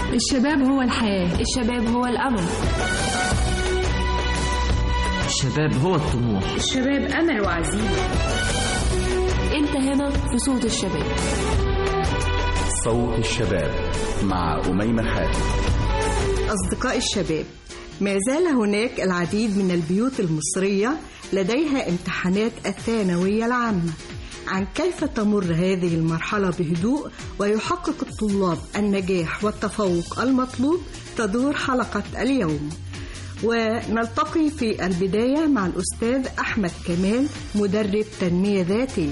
الشباب هو الحياة الشباب هو الأمل الشباب هو الطموح الشباب أمل وعزيمة أنت هنا في صوت الشباب صوت الشباب مع أميمة حاتم أصدقاء الشباب ما زال هناك العديد من البيوت المصرية لديها امتحانات الثانوية العامة عن كيف تمر هذه المرحلة بهدوء ويحقق الطلاب النجاح والتفوق المطلوب تدور حلقة اليوم ونلتقي في البداية مع الأستاذ أحمد كمال مدرب تنمية ذاتية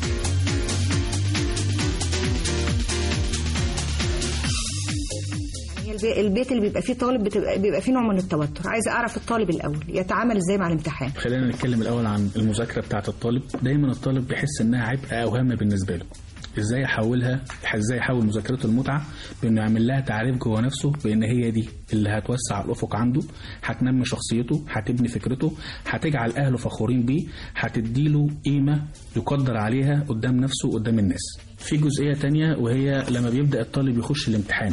البيت اللي بيبقى فيه طالب بتبقى بيبقى فيه نوع من التوتر عايزه اعرف الطالب الاول يتعامل ازاي مع الامتحان خلينا نتكلم الاول عن المذاكره بتاعه الطالب دايما الطالب بيحس انها عبء او هم بالنسبه له ازاي يحولها ازاي يحول مذاكرته المتعه بانه يعمل لها تعريف جوه نفسه بان هي دي اللي هتوسع الافق عنده هتنمي شخصيته هتبني فكرته هتجعل اهله فخورين بيه هتديله قيمه يقدر عليها قدام نفسه وقدام الناس في جزئيه تانية وهي لما بيبدا الطالب يخش الامتحان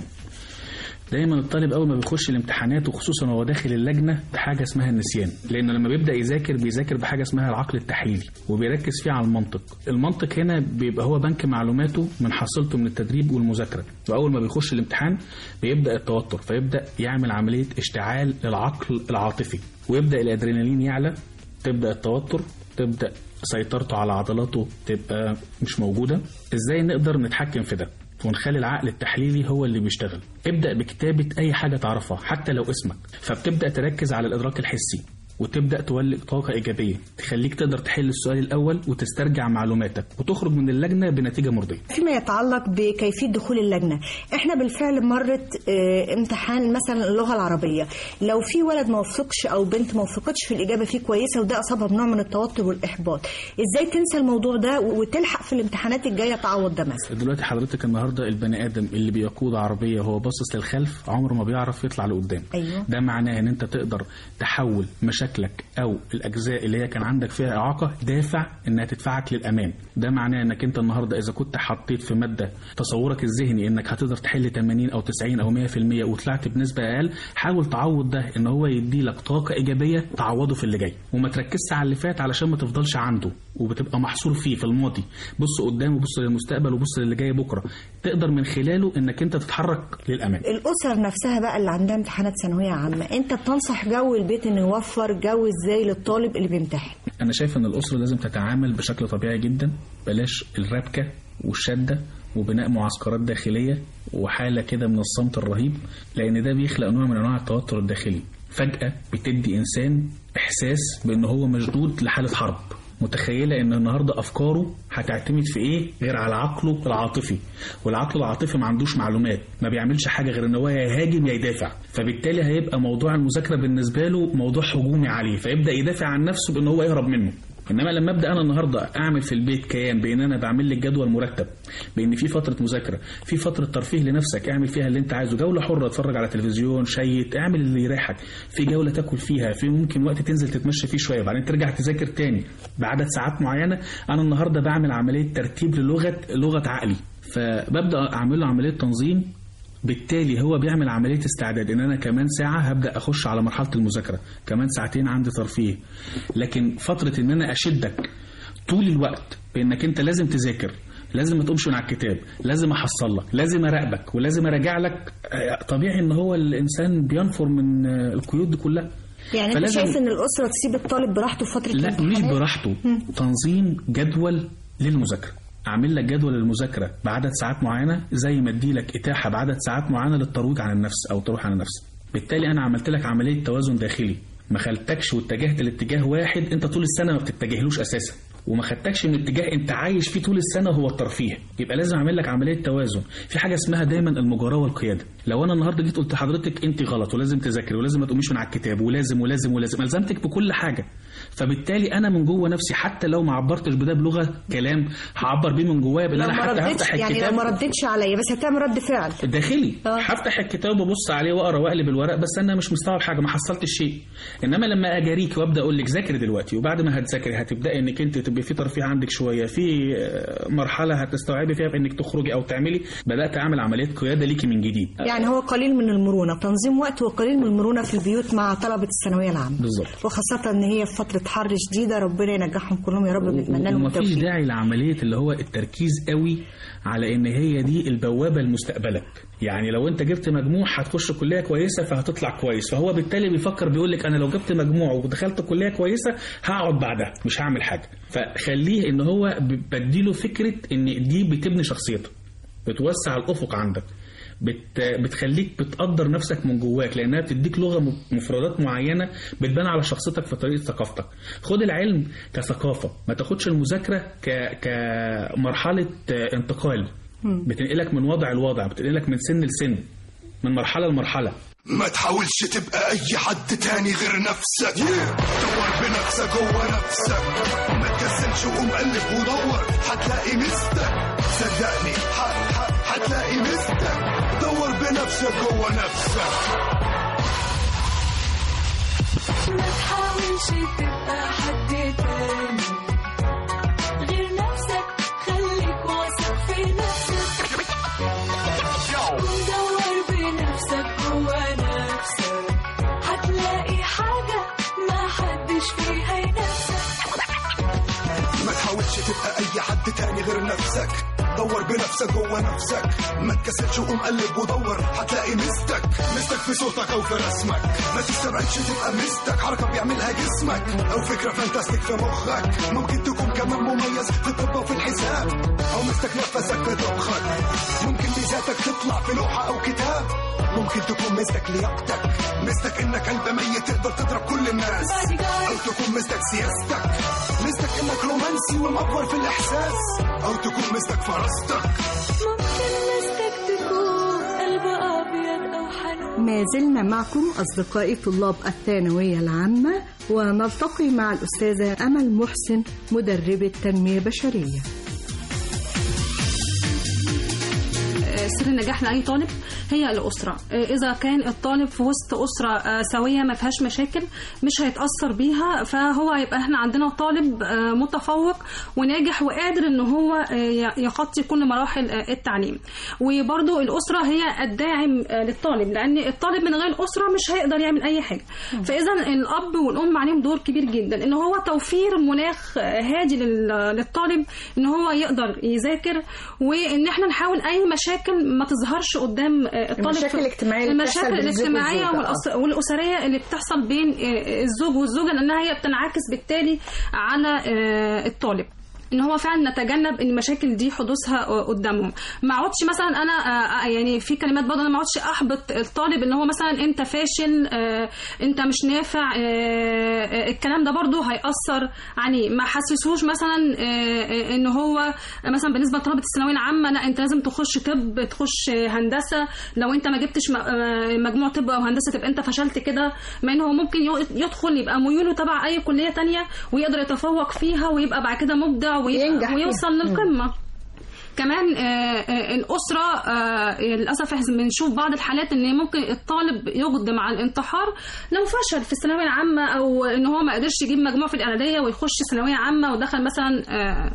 دايما الطالب اول ما بيخش الامتحانات وخصوصا وهو داخل اللجنه بحاجه اسمها النسيان لانه لما بيبدا يذاكر بيذاكر بحاجه اسمها العقل التحليلي وبيركز فيه على المنطق المنطق هنا بيبقى هو بنك معلوماته من حصيلته من التدريب والمذاكره واول ما بيخش الامتحان بيبدا التوتر فيبدا يعمل عمليه اشتعال للعقل العاطفي ويبدا الادرينالين يعلى تبدا التوتر تبدا سيطرته على عضلاته تبقى مش موجوده ازاي نقدر نتحكم في ده ونخلي العقل التحليلي هو اللي بيشتغل ابدأ بكتابة أي حاجة تعرفها حتى لو اسمك فبتبدأ تركز على الإدراك الحسي وتبدا تولد طاقه ايجابيه تخليك تقدر تحل السؤال الاول وتسترجع معلوماتك وتخرج من اللجنه بنتيجه مرضيه فيما يتعلق بكيفيه دخول اللجنه احنا بالفعل مرت اه امتحان مثلا اللغه العربيه لو في ولد ما وفقش او بنت ما وفقتش في الاجابه فيه كويسه وده اصابها بنوع من التوتر والاحباط ازاي تنسى الموضوع ده وتلحق في الامتحانات الجايه تعوض ده مثلا دلوقتي حضرتك النهارده البني ادم اللي بيقود عربيه وهو باصص للخلف عمره ما بيعرف يطلع لقدام أيوة. ده معناه ان انت تقدر تحول مشاكلك او الاجزاء اللي هي كان عندك فيها اعاقه دافع انها تدفعك للامام ده معناه انك انت النهارده اذا كنت حطيت في ماده تصورك الذهني انك هتقدر تحل 80 او 90 او 100% وطلعت بنسبه اقل حاول تعوض ده ان هو يدي لك طاقه ايجابيه تعوضه في اللي جاي وما تركزش على اللي فات علشان ما تفضلش عنده وبتبقى محصور فيه في الماضي بص قدام وبص للمستقبل وبص للي جاي بكره تقدر من خلاله انك انت تتحرك للامام الاسر نفسها بقى اللي عندها امتحانات ثانويه عامه انت بتنصح جو البيت انه يوفر جو ازاي للطالب اللي بيمتحن انا شايف ان الاسره لازم تتعامل بشكل طبيعي جدا بلاش الربكه والشده وبناء معسكرات داخليه وحاله كده من الصمت الرهيب لان ده بيخلق نوع من انواع التوتر الداخلي فجاه بتدي انسان احساس بان هو مشدود لحاله حرب متخيلة ان النهاردة افكاره هتعتمد في ايه غير على عقله العاطفي والعقل العاطفي ما عندوش معلومات ما بيعملش حاجة غير ان هو يا يهاجم يا يدافع فبالتالي هيبقى موضوع المذاكرة بالنسبة له موضوع هجومي عليه فيبدأ يدافع عن نفسه بان هو يهرب منه انما لما ابدا انا النهارده اعمل في البيت كيان بان انا بعمل لك جدول مرتب بان في فتره مذاكره في فتره ترفيه لنفسك اعمل فيها اللي انت عايزه جوله حره اتفرج على تلفزيون شيت اعمل اللي يريحك في جوله تاكل فيها في ممكن وقت تنزل تتمشى فيه شويه وبعدين ترجع تذاكر تاني بعدد ساعات معينه انا النهارده بعمل عمليه ترتيب للغه لغه عقلي فببدا اعمل له عمليه تنظيم بالتالي هو بيعمل عملية استعداد ان انا كمان ساعة هبدأ اخش على مرحلة المذاكرة كمان ساعتين عندي ترفيه لكن فترة ان انا اشدك طول الوقت بانك انت لازم تذاكر لازم ما تقومش من على الكتاب لازم احصل لك لازم اراقبك ولازم اراجع لك طبيعي ان هو الانسان بينفر من القيود دي كلها يعني انت شايف ان الاسره تسيب الطالب براحته في فتره لا مش براحته تنظيم جدول للمذاكره اعمل لك جدول المذاكره بعدد ساعات معينه زي ما ادي لك اتاحه بعدد ساعات معينه للترويج عن النفس او الترويج عن النفس بالتالي انا عملت لك عمليه توازن داخلي ما خلتكش واتجهت لاتجاه واحد انت طول السنه ما بتتجهلوش اساسا وما خدتكش من اتجاه انت عايش فيه طول السنه هو الترفيه يبقى لازم اعمل لك عمليه توازن في حاجه اسمها دايما المجاراه والقياده لو انا النهارده جيت قلت لحضرتك انت غلط ولازم تذاكري ولازم ما تقوميش من على الكتاب ولازم ولازم ولازم الزمتك بكل حاجه فبالتالي انا من جوه نفسي حتى لو ما عبرتش بده بلغه كلام هعبر بيه من جوايا بان انا حتى هفتح يعني الكتاب لو ما ردتش عليا بس هتعمل رد فعل داخلي هفتح الكتاب وابص عليه واقرا واقلب الورق بس انا مش مستوعب حاجه ما حصلتش شيء انما لما اجاريك وابدا اقول لك ذاكري دلوقتي وبعد ما هتذاكري هتبداي انك انت هتبقى في ترفيه عندك شويه في آه، مرحله هتستوعبي فيها بانك تخرجي او تعملي بدات اعمل عمليات قياده ليكي من جديد يعني هو قليل من المرونة تنظيم وقت وقليل من المرونة في البيوت مع طلبة الثانوية العامة بالظبط وخاصة ان هي في فترة حر شديدة ربنا ينجحهم كلهم يا رب بنتمنى لهم ومفيش التوفيق داعي لعمليه اللي هو التركيز قوي على ان هي دي البوابه لمستقبلك يعني لو انت جبت مجموع هتخش كليه كويسه فهتطلع كويس فهو بالتالي بيفكر بيقول لك انا لو جبت مجموع ودخلت كليه كويسه هقعد بعدها مش هعمل حاجه فخليه ان هو ب- بديله فكره ان دي بتبني شخصيته بتوسع الافق عندك بت بتخليك بتقدر نفسك من جواك لانها بتديك لغه م- مفردات معينه بتبان على شخصيتك في طريقه ثقافتك خد العلم كثقافه ما تاخدش المذاكره ك كمرحله آه، انتقال بتنقلك من وضع لوضع بتنقلك من سن لسن من مرحله لمرحله ما تحاولش تبقى اي حد تاني غير نفسك دور بنفسك جوه نفسك ما تكسلش وقوم قلب ودور هتلاقي مستك صدقني ح- ح- هتلاقي مستك دور بنفسك جوه نفسك ما تحاولش تبقى حد تاني غير نفسك خليك واثق في نفسك ودور بنفسك جوا نفسك هتلاقي حاجة ما حدش فيها ينافسك ما تحاولش تبقى اي حد تاني غير نفسك دور بنفسك جوه نفسك ما تكسلش وقوم قلب ودور هتلاقي مستك مستك في صوتك او في رسمك ما تستبعدش تبقى مستك حركه بيعملها جسمك او فكره فانتاستيك في مخك ممكن تكون كمان مميز في الطب وفي الحساب او مستك نفسك في طبخك ممكن ميزاتك تطلع في لوحه او كتاب ممكن تكون مستك لياقتك مستك انك قلب ميت تقدر تضرب كل الناس او تكون مستك سياستك مستك انك رومانسي ومأفور في الاحساس او تكون مستك فرستك ممكن مستك تكون قلب أبيض أو حنون ما زلنا معكم أصدقائي طلاب الثانوية العامة ونلتقي مع الأستاذة أمل محسن مدربة تنمية بشرية سر النجاح لاي طالب هي الاسره اذا كان الطالب في وسط اسره آه، سويه ما فيهاش مشاكل مش هيتاثر بيها فهو هيبقى احنا عندنا طالب آه، متفوق وناجح وقادر ان هو آه، يغطي كل مراحل آه، التعليم وبرده الاسره هي الداعم آه، للطالب لان الطالب من غير الاسره مش هيقدر يعمل اي حاجه فاذا الاب والام عليهم دور كبير جدا ان هو توفير مناخ آه، هادي لل- للطالب ان هو يقدر يذاكر وان احنا نحاول اي مشاكل ما تظهرش قدام آه، الطالب المشاكل الاجتماعية اللي بتحصل المشاكل بين الزوج الاجتماعيه والزوجة، آه. والأس- والاسريه اللي بتحصل بين آه، الزوج والزوجه لانها هي بتنعكس بالتالي على آه، الطالب ان هو فعلا نتجنب ان المشاكل دي حدوثها آه، قدامهم ما اقعدش مثلا انا آه، آه، يعني في كلمات برضه انا ما اقعدش احبط الطالب ان هو مثلا انت فاشل آه، انت مش نافع آه، آه، الكلام ده برضه هيأثر عليه ما حسسوش مثلا آه، آه، ان هو مثلا بالنسبه لطلبه الثانويه العامه لا انت لازم تخش طب تخش هندسه لو انت ما جبتش م- آه، مجموع طب او هندسه تبقى انت فشلت كده مع ان هو ممكن ي- يدخل يبقى ميوله تبع اي كليه تانية ويقدر يتفوق فيها ويبقى بعد كده مبدع ويبقى ينجح فيها. ويوصل للقمه كمان آه، آه، الأسرة آه، للأسف إحنا بنشوف بعض الحالات إن ممكن الطالب يقدم على الانتحار لو فشل في الثانوية العامة أو إن هو ما قدرش يجيب مجموع في الإعدادية ويخش ثانوية عامة ودخل مثلا آه،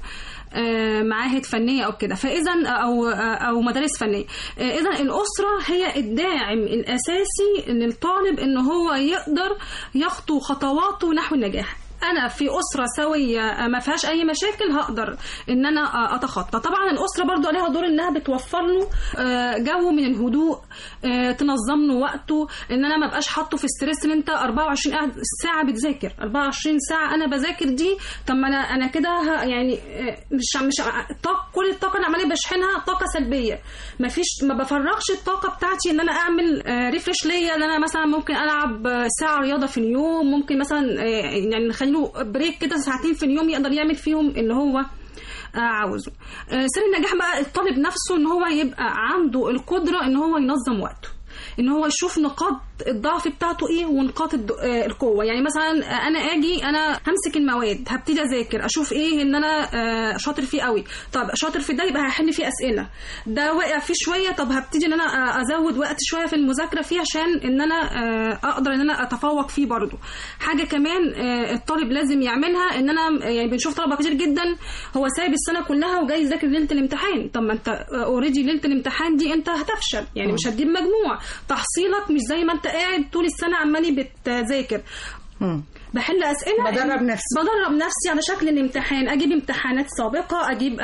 آه، معاهد فنيه او كده فاذا او او مدارس فنيه اذا الاسره هي الداعم الاساسي للطالب ان هو يقدر يخطو خطواته نحو النجاح انا في اسره سويه ما فيهاش اي مشاكل هقدر ان انا اتخطى طبعا الاسره برضو عليها دور انها بتوفر له آه، جو من الهدوء آه، تنظم له وقته ان انا ما بقاش حاطه في ستريس ان انت 24 قاعد ساعه بتذاكر 24 ساعه انا بذاكر دي طب ما انا انا كده ه- يعني آه، مش مش طاق كل الطاقه اللي عماله بشحنها طاقه سلبيه ما فيش ما بفرغش الطاقه بتاعتي ان انا اعمل ريفرش ليا ان انا مثلا ممكن العب آه، ساعه رياضه في اليوم ممكن مثلا آه، يعني نخلي له بريك كده ساعتين في اليوم يقدر يعمل فيهم اللي هو آه، عاوزه آه، سر النجاح بقى الطالب نفسه ان هو يبقى عنده القدره ان هو ينظم وقته ان هو يشوف نقاط الضعف بتاعته ايه ونقاط الد- آه، القوه يعني مثلا انا اجي انا همسك المواد هبتدي اذاكر اشوف ايه ان انا آه، شاطر فيه قوي طب شاطر في ده يبقى هحل فيه اسئله ده واقع فيه شويه طب هبتدي ان انا آه، ازود وقت شويه في المذاكره فيه عشان ان انا آه، اقدر ان انا اتفوق فيه برضو حاجه كمان آه، الطالب لازم يعملها ان انا يعني بنشوف طلبه كتير جدا هو سايب السنه كلها وجاي يذاكر ليله الامتحان طب ما انت اوريدي ليله الامتحان دي انت هتفشل يعني مش هتجيب مجموع تحصيلك مش زي ما انت قاعد طول السنه عمالي بتذاكر مم. بحل اسئله بدرب نفسي. بدرب نفسي على شكل الامتحان اجيب امتحانات سابقه اجيب آه،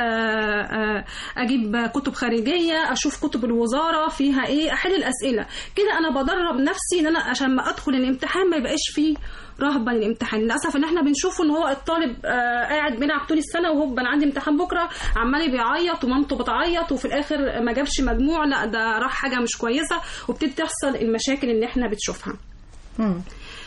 آه، اجيب كتب خارجيه اشوف كتب الوزاره فيها ايه احل الاسئله كده انا بدرب نفسي ان انا عشان ما ادخل الامتحان ما يبقاش فيه رهبه للامتحان للاسف ان احنا بنشوفه ان هو الطالب آه، قاعد بيلعب طول السنه وهوب انا عندي امتحان بكره عمال بيعيط ومامته بتعيط وفي الاخر ما جابش مجموع لا ده راح حاجه مش كويسه وبتبتدي تحصل المشاكل اللي احنا بنشوفها مم.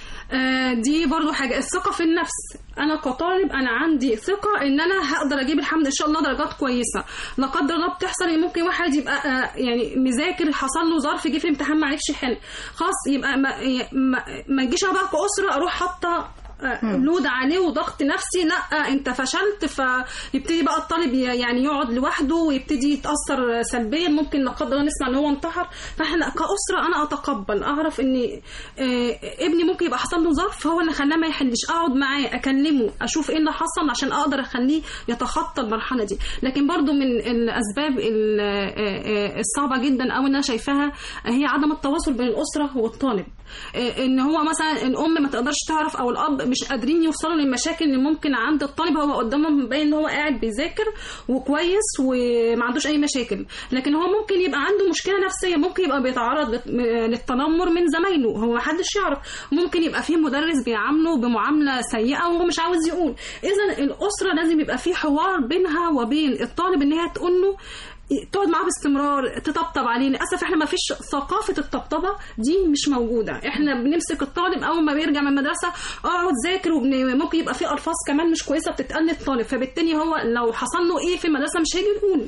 آه، دي برضو حاجة الثقة في النفس أنا كطالب أنا عندي ثقة إن أنا هقدر أجيب الحمد إن شاء الله درجات كويسة لا قدر الله بتحصل إن ممكن واحد يبقى آه، يعني مذاكر حصل له ظرف جه في الامتحان ما عرفش يحل خلاص يبقى ما, ما, ما تجيش أنا بقى كأسرة أروح حاطة آه، لود عليه وضغط نفسي لا انت فشلت فيبتدي بقى الطالب ي- يعني يقعد لوحده ويبتدي يتاثر سلبيا ممكن لا قدر الله نسمع ان هو انتحر فاحنا كاسره انا اتقبل اعرف ان آه، ابني ممكن يبقى حصل له ظرف هو اللي خلاه ما يحلش اقعد معاه اكلمه اشوف ايه اللي حصل عشان اقدر اخليه يتخطى المرحله دي لكن برضو من الاسباب ال- آه، آه، الصعبه جدا او انا شايفاها هي عدم التواصل بين الاسره والطالب آه، ان هو مثلا الام ما تقدرش تعرف او الاب مش قادرين يوصلوا للمشاكل اللي ممكن عند الطالب هو قدامهم باين ان هو قاعد بيذاكر وكويس وما عندوش اي مشاكل لكن هو ممكن يبقى عنده مشكله نفسيه ممكن يبقى بيتعرض لت- م- للتنمر من زمايله هو ما حدش يعرف ممكن يبقى فيه مدرس بيعامله بمعامله سيئه وهو مش عاوز يقول اذا الاسره لازم يبقى فيه حوار بينها وبين الطالب ان هي تقول له تقعد معاه باستمرار تطبطب عليه للاسف احنا ما فيش ثقافه الطبطبه دي مش موجوده احنا بنمسك الطالب اول ما بيرجع من المدرسه اقعد ذاكر وممكن يبقى في الفاظ كمان مش كويسه بتتقال للطالب فبالتالي هو لو حصل له ايه في المدرسه مش هيجي يقول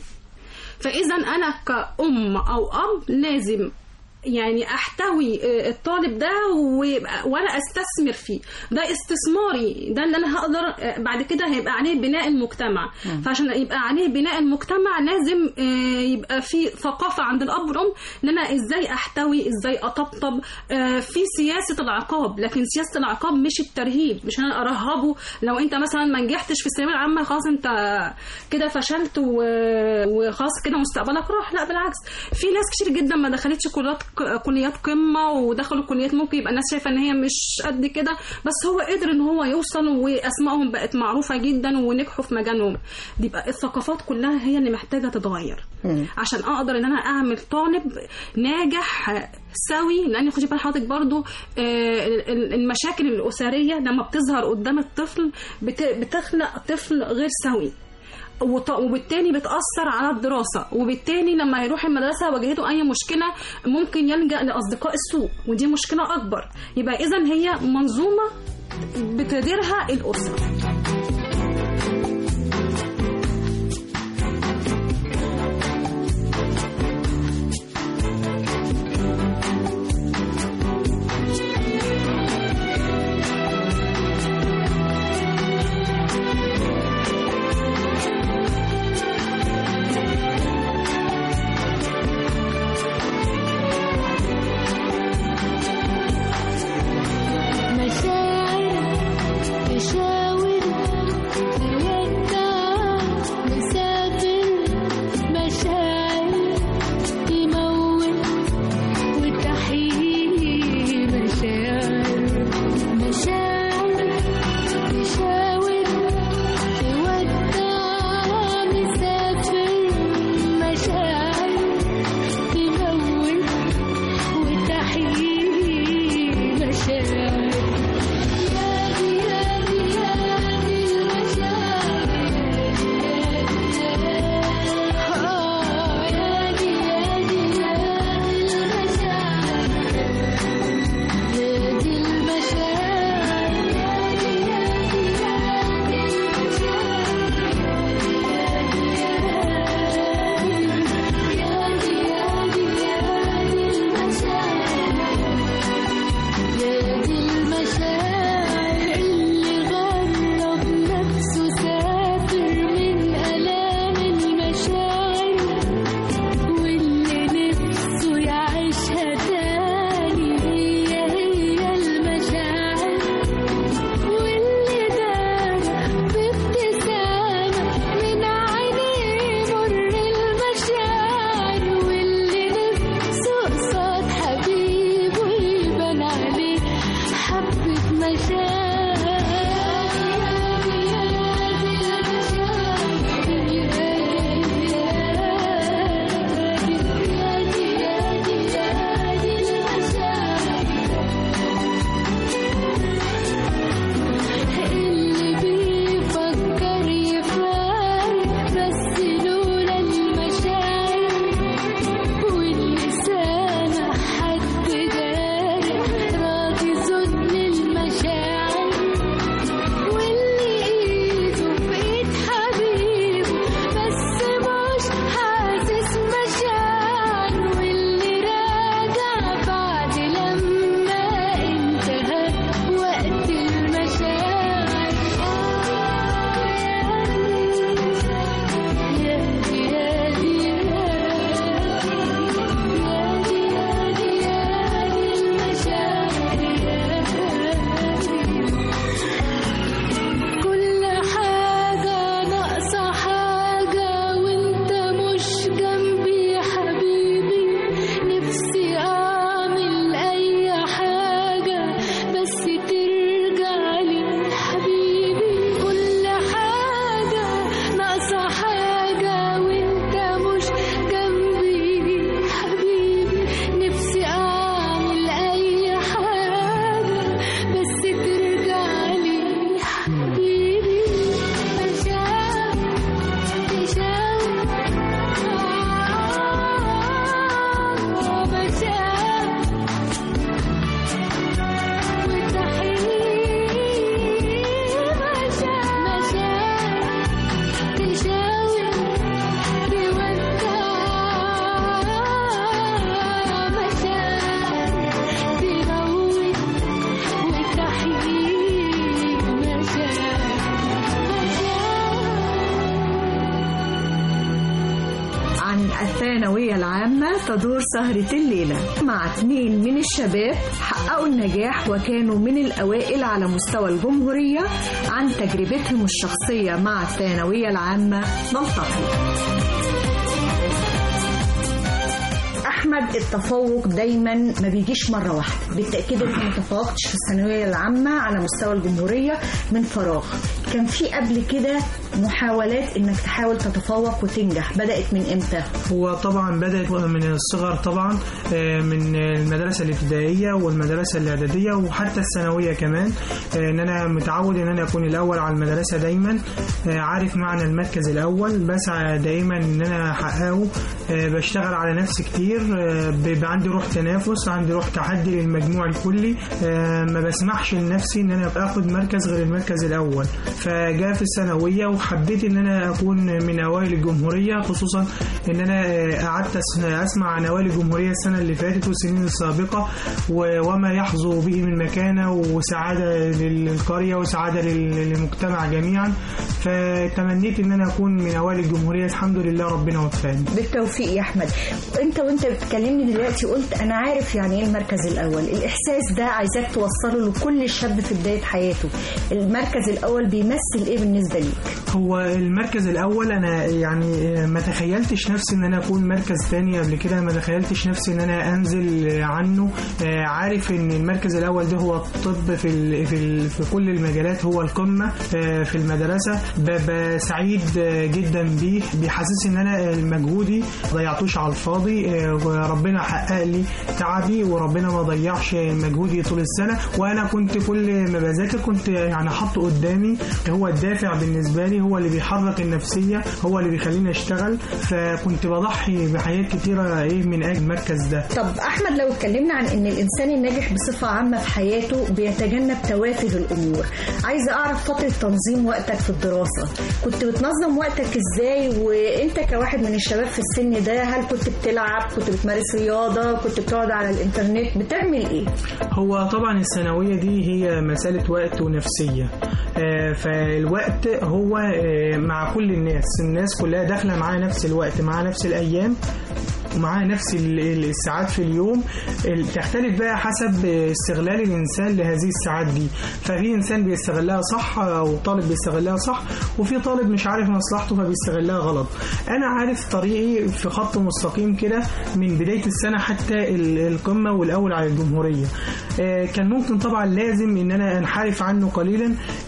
فاذا انا كأم او اب لازم يعني احتوي آه، الطالب ده ويبقى- وانا استثمر فيه ده استثماري ده اللي انا هقدر آه، بعد كده هيبقى عليه بناء المجتمع فعشان يبقى عليه بناء المجتمع لازم آه، يبقى في ثقافه عند الاب والام ان انا ازاي احتوي ازاي اطبطب آه، في سياسه العقاب لكن سياسه العقاب مش الترهيب مش انا ارهبه لو انت مثلا ما نجحتش في الثانويه العامه خلاص انت كده فشلت و- وخلاص كده مستقبلك راح لا بالعكس في ناس كتير جدا ما دخلتش كليات كليات قمه ودخلوا كليات ممكن يبقى الناس شايفه ان هي مش قد كده بس هو قدر ان هو يوصل واسمائهم بقت معروفه جدا ونجحوا في مجالهم دي بقى الثقافات كلها هي اللي محتاجه تتغير عشان اقدر ان انا اعمل طالب ناجح سوي لان خدي بال حضرتك برضو آه، ال- المشاكل الاسريه لما بتظهر قدام الطفل بت- بتخلق طفل غير سوي وط- وبالتالي بتأثر على الدراسة وبالتالي لما يروح المدرسة واجهته أي مشكلة ممكن يلجأ لأصدقاء السوء ودي مشكلة أكبر يبقى إذا هي منظومة بتديرها الأسرة مشاعر تشاور اللي بيفكر يفارق بس لولا المشاعر واللي سامع حد جارح راضي ذل المشاعر واللي ايده في ايد حبيبه بس مش حاسس مشاعر واللي راجع بعد لما انتهى وقت المشاعر يا دي يا دي يا دي يا دي يا دي المشاعر يا دي كل حاجة ناقصة حاجة وانت مش جنبي يا حبيبي نفسي اعمل اي حاجة بس ترجع لي حبيبي كل حاجة ناقصة حاجة وانت مش جنبي حبيبي نفسي اعمل اي حاجة بس ترجع لي حبيبي مشاعر مشاعر آه مشاعر وتحيي مشاعر مشاعر تشاور تودع مشاعر تموت وتحيي مشاعر عن الثانوية العامة تدور سهرة الليلة مع اثنين من الشباب حققوا النجاح وكانوا من الأوائل على مستوى الجمهورية عن تجربتهم الشخصية مع الثانوية العامة نلتقي احمد التفوق دايما ما بيجيش مره واحده بالتاكيد انت ما تفوقتش في الثانويه العامه على مستوى الجمهوريه من فراغ كان في قبل كده محاولات انك تحاول تتفوق وتنجح بدات من امتى هو طبعا بدأت من الصغر طبعا آه، من المدرسة الابتدائية والمدرسة الإعدادية وحتى الثانوية كمان آه، إن أنا متعود إن أنا أكون الأول على المدرسة دايما آه، عارف معنى المركز الأول بسعى دايما إن أنا أحققه آه، بشتغل على نفسي كتير آه، بيبقى عندي روح تنافس عندي روح تحدي للمجموع الكلي آه، ما بسمحش لنفسي إن أنا أبقى آخد مركز غير المركز الأول فجاء في الثانوية وحبيت إن أنا أكون من أوائل الجمهورية خصوصا إن أنا آه، قعدت أس- أسمع عن أوائل الجمهورية السنة اللي فاتت والسنين السابقة و- وما يحظو به من مكانة وسعادة للقرية وسعادة لل- للمجتمع جميعا فتمنيت إن أنا أكون من أوائل الجمهورية الحمد لله ربنا وفقني بالتوفيق يا احمد انت وانت بتكلمني دلوقتي قلت انا عارف يعني ايه المركز الاول الاحساس ده عايزاك توصله لكل شاب في بدايه حياته المركز الاول بيمثل ايه بالنسبه ليك هو المركز الاول انا يعني ما تخيلتش نفسي ان انا اكون مركز تاني قبل كده ما تخيلتش نفسي ان انا انزل عنه آه، عارف ان المركز الاول ده هو الطب في ال في ال في كل المجالات هو القمه آه، في المدرسه ببقى سعيد آه، جدا بيه بيحسسني ان انا مجهودي ضيعتوش على الفاضي آه، وربنا حقق لي تعبي وربنا ما ضيعش مجهودي طول السنه وانا كنت كل ما بذاكر كنت يعني حاطه قدامي هو الدافع بالنسبه لي هو اللي بيحرك النفسيه هو اللي بيخليني اشتغل فكنت بضحي بحاجات كتيره ايه من اجل المركز ده طب احمد لو اتكلمنا عن ان الانسان الناجح بصفه عامه في حياته بيتجنب توافه الامور عايزه اعرف فتره تنظيم وقتك في الدراسه كنت بتنظم وقتك ازاي وانت كواحد من الشباب في السن ده هل كنت بتلعب كنت بتمارس رياضه كنت بتقعد على الانترنت بتعمل ايه هو طبعا الثانوية دي هي مسألة وقت ونفسية آه، فالوقت هو آه، مع كل الناس الناس كلها داخلة معاها نفس الوقت معاها نفس الأيام ومعاها نفس ال- ال- الساعات في اليوم ال- تختلف بقى حسب استغلال الانسان لهذه الساعات دي ففي انسان بيستغلها صح او طالب بيستغلها صح وفي طالب مش عارف مصلحته فبيستغلها غلط انا عارف طريقي في خط مستقيم كده من بدايه السنه حتى ال- القمه والاول على الجمهوريه آه، كان ممكن طبعا لازم ان انا انحرف عنه قليلا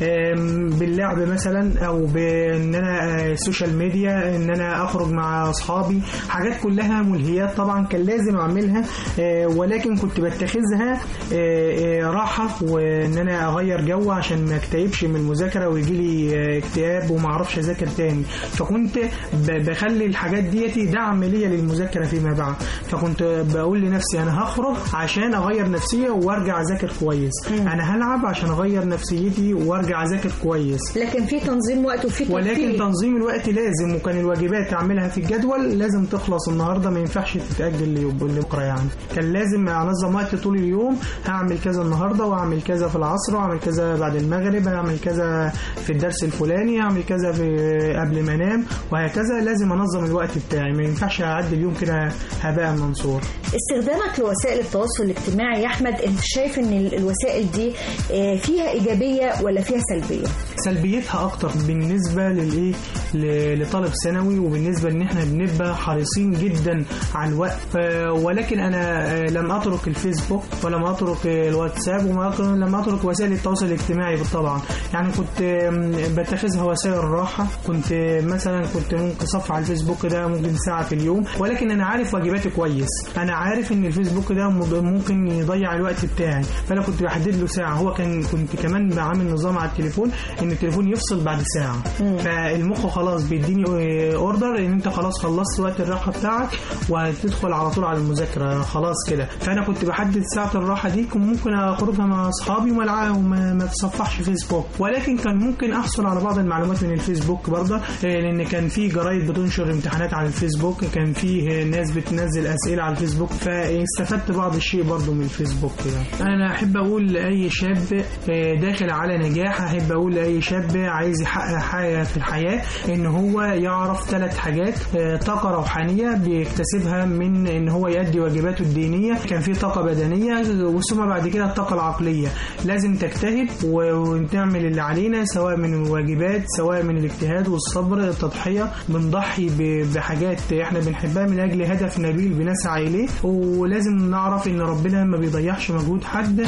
آم، باللعب مثلا او بان انا آه، السوشيال ميديا ان انا اخرج مع اصحابي حاجات كلها ملهيات طبعا كان لازم اعملها آه، ولكن كنت بتخذها آه، آه، راحه وان انا اغير جو عشان ما اكتئبش من المذاكره ويجي لي آه، اكتئاب وما اعرفش اذاكر تاني فكنت ب- بخلي الحاجات ديتي دعم ليا للمذاكره فيما بعد فكنت بقول لنفسي انا هخرج عشان اغير نفسيه وارجع اذاكر كويس انا هلعب عشان اغير نفسيتي وارجع اذاكر كويس لكن في تنظيم وقت وفي ولكن ترتيب. تنظيم الوقت لازم وكان الواجبات اعملها في الجدول لازم تخلص النهارده ما ينفعش تتاجل ليوم- لبكره يعني كان لازم انظم وقت طول اليوم هعمل كذا النهارده واعمل كذا في العصر واعمل كذا بعد المغرب هعمل كذا في الدرس الفلاني هعمل كذا في قبل ما انام وهكذا لازم انظم الوقت بتاعي ما ينفعش اعدي اليوم كده هباء منصور استخدامك لوسائل التواصل الاجتماعي يا احمد انت شايف ان ال- الوسائل دي آه، فيها ايجابيه ولا فيها سلبيه سلبيتها اكتر بالنسبه للايه ل- لطالب ثانوي وبالنسبه ان احنا بنبقى حريصين جدا على الوقت آه، ولكن انا آه، لم اترك الفيسبوك ولم اترك آه، الواتساب ولم اترك وسائل التواصل الاجتماعي بالطبع يعني كنت آم، بتخذها وسائل راحه كنت آه، مثلا كنت ممكن صفحه على الفيسبوك ده ممكن ساعه في اليوم ولكن انا عارف واجباتي كويس انا عارف ان الفيسبوك ده مض- ممكن يضيع الوقت بتاعي فانا كنت بحدد له ساعه هو كان كنت كمان بعمل نظام على التليفون ان التليفون يفصل بعد ساعه فالمخ خلاص بيديني اوردر ان انت خلاص خلصت وقت الراحه بتاعك وهتدخل على طول على المذاكره خلاص كده فانا كنت بحدد ساعه الراحه دي كنت ممكن اخرجها مع اصحابي وما وما ما اتصفحش فيسبوك ولكن كان ممكن احصل على بعض المعلومات من الفيسبوك برضه آه، لان كان في جرايد بتنشر امتحانات على الفيسبوك كان في ناس بتنزل اسئله على الفيسبوك فاستفدت بعض الشيء برضه من الفيسبوك يعني انا احب اقول لاي شاب آه، داخل على نجاح احب اقول لاي شاب عايز يحقق حاجه في الحياه ان هو يعرف ثلاث حاجات آه، طاقه روحانيه بيكتسبها من ان هو يؤدي واجباته الدينيه كان في طاقه بدنيه وثم بعد كده الطاقه العقليه لازم تجتهد و- ونعمل اللي علينا سواء من الواجبات سواء من الاجتهاد والصبر التضحيه بنضحي ب- بحاجات احنا بنحبها من اجل هدف نبيل بنسعى اليه ولازم نعرف ان ربنا ما بيضيعش مجهود حد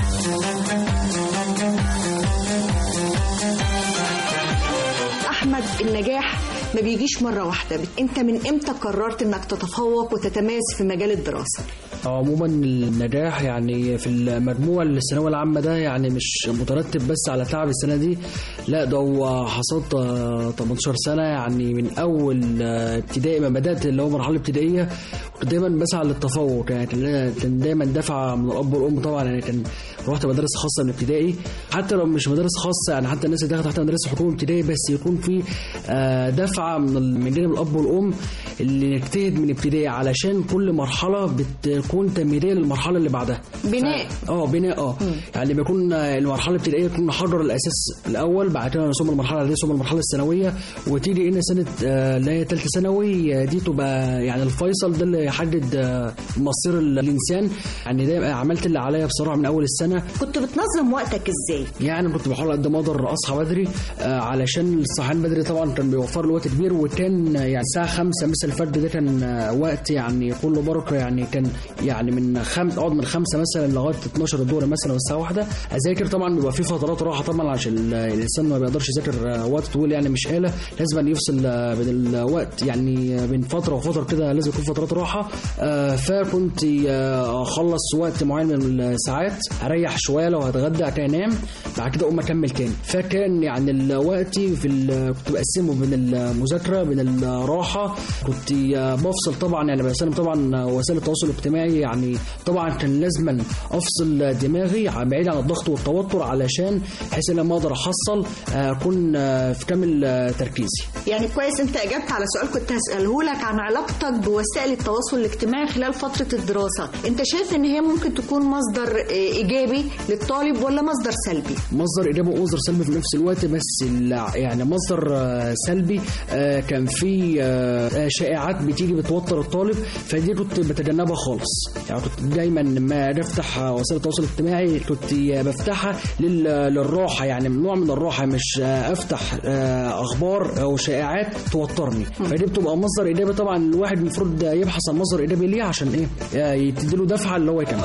احمد النجاح ما بيجيش مره واحده انت من امتى قررت انك تتفوق وتتميز في مجال الدراسه عموما النجاح يعني في المجموع الثانويه العامه ده يعني مش مترتب بس على تعب السنه دي لا ده هو حصلت آه، 18 سنه يعني من اول آه، ابتدائي ما بدات اللي هو مرحله ابتدائيه كنت دايما بسعى للتفوق يعني كان كان دايما دفعه من الاب والام طبعا يعني كان رحت مدارس خاصه من ابتدائي حتى لو مش مدارس خاصه يعني حتى الناس اللي دخلت حتى مدارس حكومه ابتدائي بس يكون في آه، دفعه من ال- من جانب الاب والام اللي نجتهد من ابتدائي علشان كل مرحله بتكون تمهيديه للمرحله اللي بعدها بناء. ف- اه بناء اه يعني بيكون آه، المرحله الابتدائيه تكون نحضر الاساس الاول بعد كده ثم المرحله الإعدادية ثم المرحله الثانويه وتيجي هنا سنه آه، اللي هي ثالثه ثانوي آه، دي تبقى يعني الفيصل ده اللي يحدد آه، مصير ال- الانسان يعني ده عملت اللي عليا بصراحه من اول السنه كنت بتنظم وقتك ازاي يعني كنت بحاول قد ما اقدر اصحى بدري آه، علشان الصحيان بدري طبعا كان بيوفر لي وقت كبير وكان آه، يعني الساعه 5 مثل الفجر ده كان آه، وقت يعني كله بركه يعني كان يعني من خمس اقعد من خمسة مثلا لغايه 12 الظهر مثلا والساعه واحدة اذاكر طبعا بيبقى في فترات راحه طبعا عشان ال- الانسان ما بيقدرش يذاكر آه، وقت طويل يعني مش آلة لازم يفصل آه، بين الوقت يعني آه، بين فتره وفتره كده لازم يكون فترات راحه آه، فكنت آه، اخلص وقت معين من الساعات اريح شويه لو هتغدى بعد كده انام بعد كده اقوم اكمل تاني فكان يعني الوقت في ال- كنت بقسمه بين المذاكره بين الراحه كنت آه، بفصل طبعا يعني بستخدم طبعا وسائل التواصل الاجتماعي يعني طبعا كان لازما افصل دماغي بعيد عن الضغط والتوتر علشان بحيث ان لما اقدر احصل آه، اكون آه، في كامل آه، تركيزي يعني كويس انت اجبت على سؤال كنت هساله لك عن علاقتك بوسائل التواصل التواصل الاجتماعي خلال فترة الدراسة انت شايف ان هي ممكن تكون مصدر آه، ايجابي للطالب ولا مصدر سلبي مصدر ايجابي ومصدر سلبي في نفس الوقت بس ال- يعني مصدر آه، سلبي آه، كان في آه، آه، شائعات بتيجي بتوتر الطالب فدي كنت بتجنبها خالص يعني كنت دايما لما بفتح آه، وسائل التواصل الاجتماعي كنت بفتحها لل- للراحه يعني من نوع من الراحه مش آه، افتح آه، اخبار او شائعات توترني فدي بتبقى مصدر ايجابي طبعا الواحد المفروض يبحث عن مصدر ايجابي ليه عشان ايه آه، يديله دفعه اللي هو يكمل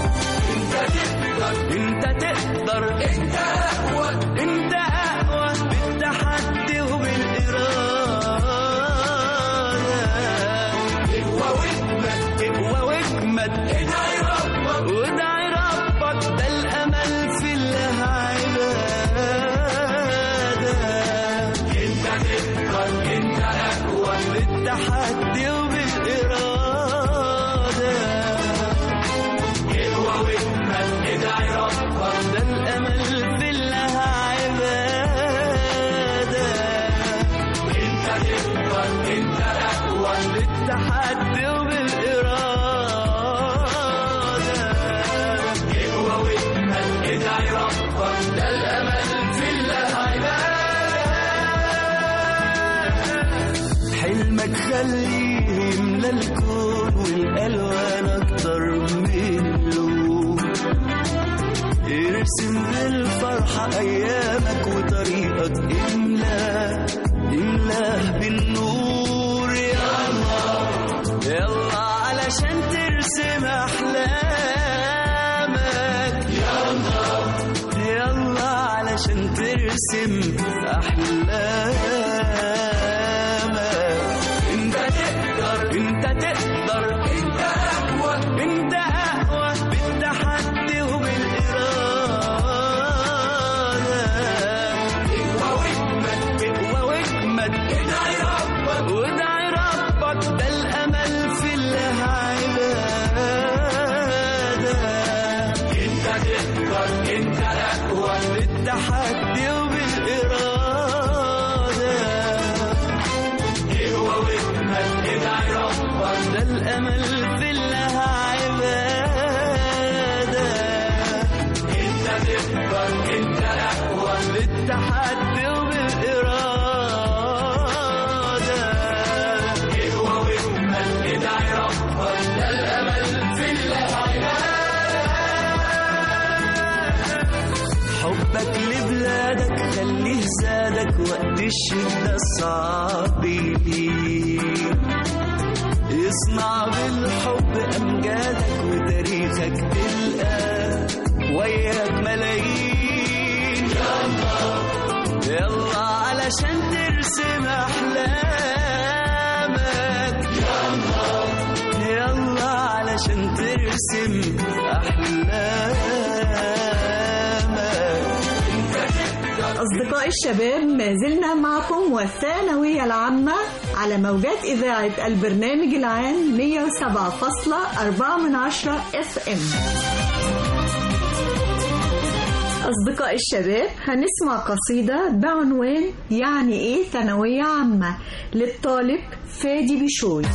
انت تقدر انت اقوى انت اقوى بالتحدي وبالاراده اقوى واجمد اقوى واجمد ادعي ربك وادعي ربك ده الامل في الله عباده انت تقدر انت اقوى بالتحدي وبالاراده اقوى واجمد ادعي ربك ده الامل في الله عباده انت تقدر انت اقوى بالتحدي وبالاراده اقوى واجمد ادعي ربك ده الامل في الله عباده حلمك خليه يملى الكون والالوان اكتر منه ارسم بالفرحة أيامك وطريقك املاه املاه بالنور يلا يلا علشان ترسم أحلامك يلا يلا علشان ترسم أحلامك انت تقدر انت تقدر انت اقوى انت اقوى بالتحدي وبالاراده اقوى واجمد اقوى واجمد ادعي ربك وادعي ربك ده الامل في الله عباده انت تقدر انت اقوى بالتحدي وبالاراده اقوى واجمد ادعي ربك ده الامل في الله عباده انت تقدر انت اقوى بالتحدي وبالاراده اقوى واجمد ادعي ربك ده الامل في الله حبك لبلادك خليه زادك وقت الشدة الصعب ليك اصنع بالحب أمجادك وتاريخك تلقى وياك ملايين يلا يلا علشان ترسم أحلامك يلا يلا علشان ترسم أحلامك أصدقاء الشباب ما زلنا معكم والثانوية العامة على موجات إذاعة البرنامج العام 107.4 من عشرة اف ام أصدقاء الشباب هنسمع قصيدة بعنوان يعني إيه ثانوية عامة للطالب فادي بشوي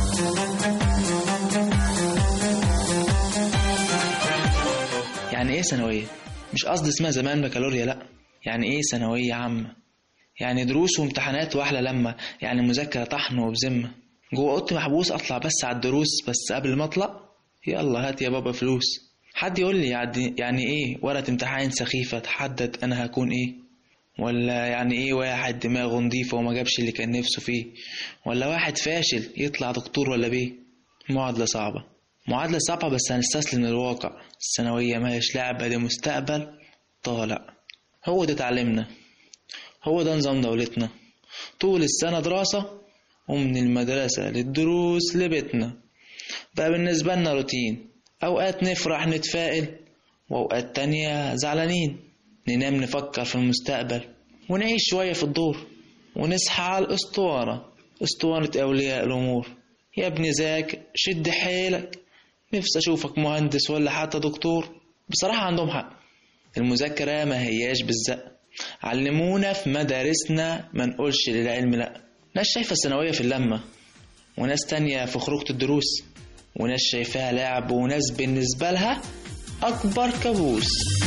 يعني ايه ثانوية؟ مش قصدي اسمها زمان بكالوريا لأ يعني ايه ثانوية عامة؟ يعني دروس وامتحانات واحلى لما يعني مذاكرة طحن وبذمة جوه اوضتي محبوس اطلع بس على الدروس بس قبل ما اطلع يلا هات يا بابا فلوس حد يقول لي يعني يعني ايه ورقة امتحان سخيفة تحدد انا هكون ايه ولا يعني ايه واحد دماغه نضيفة وما جابش اللي كان نفسه فيه ولا واحد فاشل يطلع دكتور ولا بيه معادلة صعبة معادلة صعبة بس هنستسلم للواقع الثانوية ماهيش لعبة دي مستقبل طالع هو ده تعليمنا هو ده نظام دولتنا طول السنة دراسة ومن المدرسة للدروس لبيتنا بقى بالنسبة لنا روتين أوقات نفرح نتفائل وأوقات تانية زعلانين ننام نفكر في المستقبل ونعيش شوية في الدور ونصحى على الأسطوانة أسطوانة أولياء الأمور يا ابني ذاكر شد حيلك نفسي أشوفك مهندس ولا حتى دكتور بصراحة عندهم حق المذاكرة ما هياش بالزق علمونا في مدارسنا ما نقولش للعلم لأ ناس شايفة الثانوية في اللمة وناس تانية في خروجة الدروس وناس شايفاها لعب وناس بالنسبة لها أكبر كابوس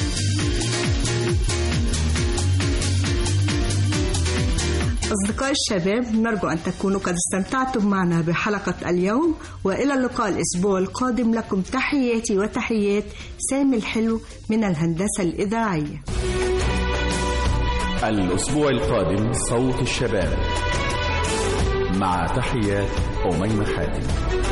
أصدقاء الشباب نرجو أن تكونوا قد استمتعتم معنا بحلقة اليوم وإلى اللقاء الأسبوع القادم لكم تحياتي وتحيات سامي الحلو من الهندسة الإذاعية الأسبوع القادم صوت الشباب مع تحيات أميمة حاتم